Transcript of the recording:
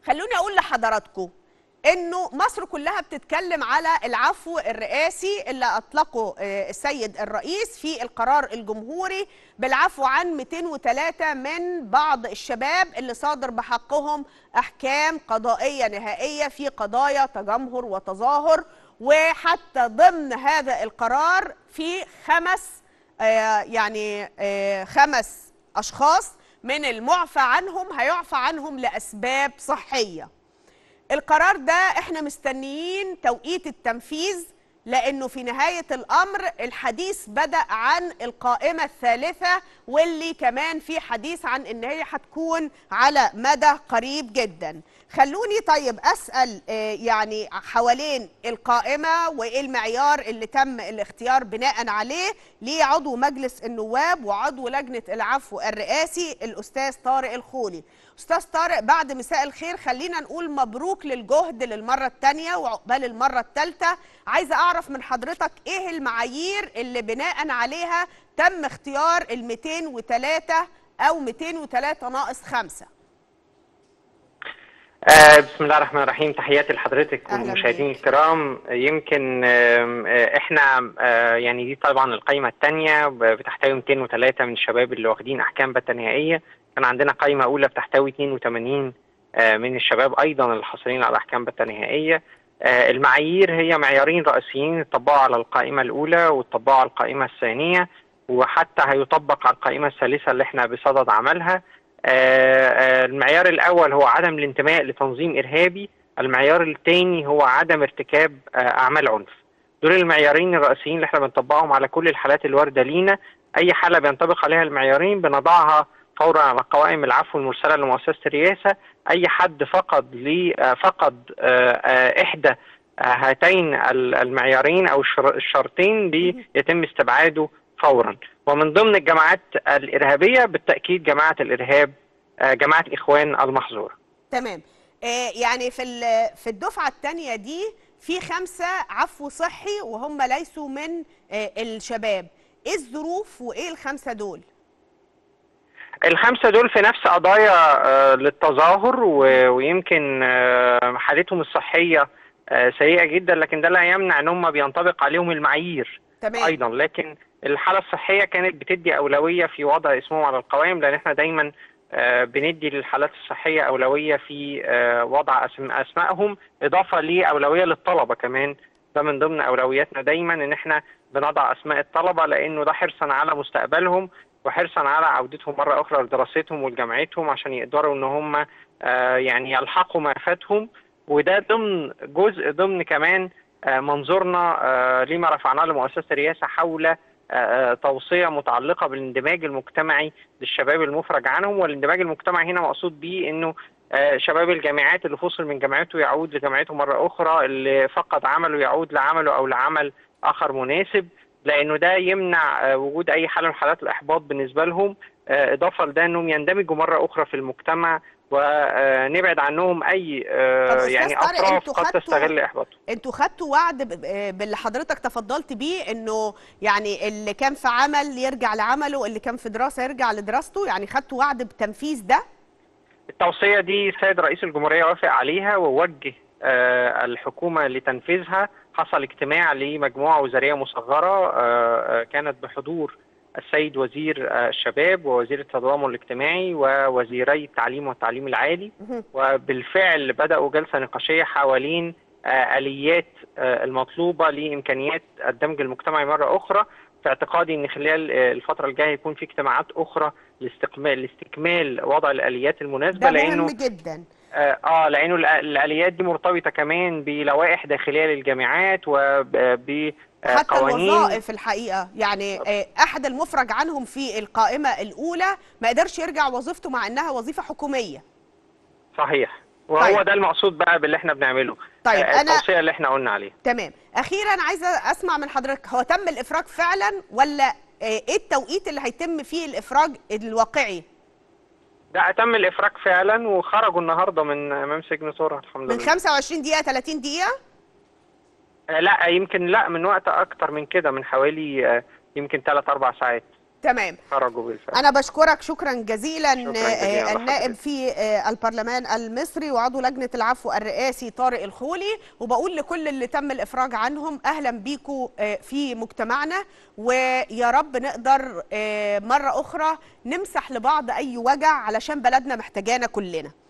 خلوني اقول لحضراتكم انه مصر كلها بتتكلم على العفو الرئاسي اللي اطلقه آه، السيد الرئيس في القرار الجمهوري بالعفو عن 203 من بعض الشباب اللي صادر بحقهم احكام قضائيه نهائيه في قضايا تجمهر وتظاهر وحتى ضمن هذا القرار في خمس آه، يعني آه، خمس اشخاص من المعفى عنهم هيعفى عنهم لاسباب صحيه القرار ده احنا مستنيين توقيت التنفيذ لانه في نهايه الامر الحديث بدا عن القائمه الثالثه واللي كمان في حديث عن ان هي هتكون على مدى قريب جدا خلوني طيب اسال آه، يعني حوالين القائمه وايه المعيار اللي تم الاختيار بناء عليه لعضو مجلس النواب وعضو لجنه العفو الرئاسي الاستاذ طارق الخولي استاذ طارق بعد مساء الخير خلينا نقول مبروك للجهد للمره الثانيه وعقبال المره الثالثه عايزه اعرف من حضرتك ايه المعايير اللي بناء عليها تم اختيار ال 203 او 203 ناقص 5 آه، بسم الله الرحمن الرحيم تحياتي لحضرتك أهلاً والمشاهدين بيك. الكرام يمكن آم، آه، احنا آه، يعني دي طبعا القائمه الثانيه بتحتوي 203 من الشباب اللي واخدين احكام بتة نهائيه كان عندنا قائمه اولى بتحتوي 82 آه، من الشباب ايضا اللي حاصلين على احكام بتة نهائيه آه، المعايير هي معيارين رئيسيين اتطبقوا على القائمه الاولى واتطبقوا على القائمه الثانيه وحتى هيطبق على القائمه الثالثه اللي احنا بصدد عملها آه، آه، المعيار الأول هو عدم الانتماء لتنظيم إرهابي المعيار الثاني هو عدم ارتكاب آه، أعمال عنف دول المعيارين الرئيسيين اللي احنا بنطبقهم على كل الحالات الواردة لينا أي حالة بينطبق عليها المعيارين بنضعها فورا على قوائم العفو المرسلة لمؤسسة الرئاسة أي حد فقد لي آه، فقد آه، آه، إحدى آه، هاتين ال- المعيارين أو الشر- الشرطين بيتم استبعاده فورا ومن ضمن الجماعات الإرهابية بالتأكيد جماعة الإرهاب آه، جماعة الإخوان المحظورة تمام آه، يعني في ال- في الدفعه الثانيه دي في خمسه عفو صحي وهم ليسوا من آه، الشباب ايه الظروف وايه الخمسه دول الخمسة دول في نفس قضايا آه، للتظاهر و- ويمكن آه، حالتهم الصحية آه، سيئة جدا لكن ده لا يمنع ان هم بينطبق عليهم المعايير تمام ايضا لكن الحالة الصحية كانت بتدي اولوية في وضع اسمهم على القوائم لان احنا دايما آه، بندي للحالات الصحية اولوية في آه، وضع أسم- اسمائهم اضافة لاولوية للطلبة كمان ده من ضمن اولوياتنا دايما ان احنا بنضع اسماء الطلبة لانه ده حرصا على مستقبلهم وحرصا على عودتهم مرة أخرى لدراستهم ولجامعتهم عشان يقدروا إن هم آه، يعني يلحقوا ما فاتهم وده ضمن جزء ضمن كمان آه، منظورنا آه، لما رفعناه لمؤسسة الرئاسة حول آه، آه، توصية متعلقة بالاندماج المجتمعي للشباب المفرج عنهم والاندماج المجتمعي هنا مقصود بيه إنه آه، شباب الجامعات اللي فصل من جامعته يعود لجامعته مرة أخرى اللي فقد عمله يعود لعمله أو لعمل آخر مناسب لانه ده يمنع آه، وجود اي حاله من حالات الاحباط بالنسبه لهم آه، اضافه لده انهم يندمجوا مره اخرى في المجتمع ونبعد عنهم اي آه، طب أستاذ يعني طارق، اطراف أنتوا قد خدتوا- تستغل احباطهم انتوا خدتوا وعد ب- ب- باللي حضرتك تفضلت بيه انه يعني اللي كان في عمل يرجع لعمله اللي كان في دراسه يرجع لدراسته يعني خدتوا وعد بتنفيذ ده التوصيه دي السيد رئيس الجمهوريه وافق عليها ووجه آه، الحكومه لتنفيذها حصل اجتماع لمجموعه وزاريه مصغره آه، آه، كانت بحضور السيد وزير آه، الشباب ووزير التضامن الاجتماعي ووزيري التعليم والتعليم العالي مهم. وبالفعل بدأوا جلسة نقاشية حوالين آه، آليات آه، المطلوبة لإمكانيات الدمج المجتمعي مرة أخرى في اعتقادي أن خلال آه، الفترة الجاية يكون في اجتماعات أخرى لاستكمال لاستكمال وضع الآليات المناسبة ده لأنه مهم جدا اه آه، لانه الآ- الاليات دي مرتبطه كمان بلوائح داخليه للجامعات حتى وبقوانين الوظائف الحقيقه يعني آه، احد المفرج عنهم في القائمه الاولى ما قدرش يرجع وظيفته مع انها وظيفه حكوميه صحيح وهو طيب. ده المقصود بقى باللي احنا بنعمله طيب، آه، أنا- التوصيه اللي احنا قلنا عليها تمام اخيرا عايزه اسمع من حضرتك هو تم الافراج فعلا ولا آه، ايه التوقيت اللي هيتم فيه الافراج الواقعي ده تم الافراج فعلا وخرجوا النهارده من امام سجن سورة الحمد من لله 25 دقيقه 30 دقيقه آه، لا يمكن لا من وقت اكتر من كده من حوالي آه، يمكن 3 4 ساعات تمام خرجوا بالفعل أنا بشكرك شكرا جزيلا شكراً جزيلاً آه، النائب لحضرتك. في آه، البرلمان المصري وعضو لجنة العفو الرئاسي طارق الخولي وبقول لكل اللي تم الإفراج عنهم أهلا بيكم آه، في مجتمعنا ويا رب نقدر آه، مرة أخرى نمسح لبعض أي وجع علشان بلدنا محتاجانا كلنا